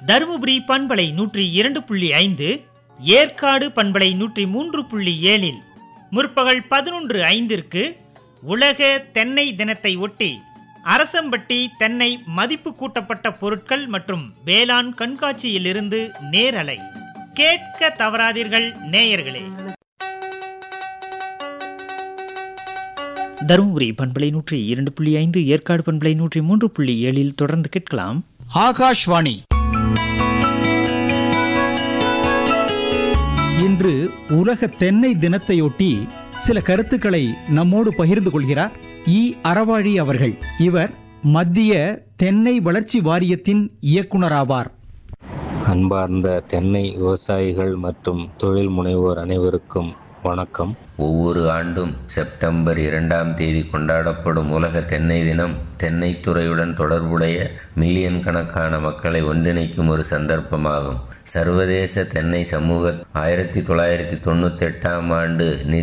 தருமபுரி பண்பலை நூற்றி இரண்டு புள்ளி ஐந்து ஏற்காடு பண்பலை நூற்றி மூன்று புள்ளி ஏழில் முற்பகல் பதினொன்று ஐந்திற்கு உலக தென்னை தினத்தை ஒட்டி அரசம்பட்டி தென்னை மதிப்பு கூட்டப்பட்ட பொருட்கள் மற்றும் வேளாண் கண்காட்சியிலிருந்து நேரலை கேட்க தவறாதீர்கள் நேயர்களே தருமபுரி பண்பலை நூற்றி இரண்டு புள்ளி ஐந்து ஏற்காடு பண்பலை நூற்றி மூன்று புள்ளி ஏழில் தொடர்ந்து கேட்கலாம் ஆகாஷ்வாணி இன்று உலக தென்னை தினத்தையொட்டி சில கருத்துக்களை நம்மோடு பகிர்ந்து கொள்கிறார் இ அறவாழி அவர்கள் இவர் மத்திய தென்னை வளர்ச்சி வாரியத்தின் இயக்குனராவார் அன்பார்ந்த தென்னை விவசாயிகள் மற்றும் தொழில் முனைவோர் அனைவருக்கும் வணக்கம் ஒவ்வொரு ஆண்டும் செப்டம்பர் இரண்டாம் தேதி கொண்டாடப்படும் உலக தென்னை தினம் தென்னைத் துறையுடன் தொடர்புடைய மில்லியன் கணக்கான மக்களை ஒன்றிணைக்கும் ஒரு சந்தர்ப்பமாகும் சர்வதேச தென்னை சமூக ஆயிரத்தி தொள்ளாயிரத்தி தொண்ணூத்தி எட்டாம் ஆண்டு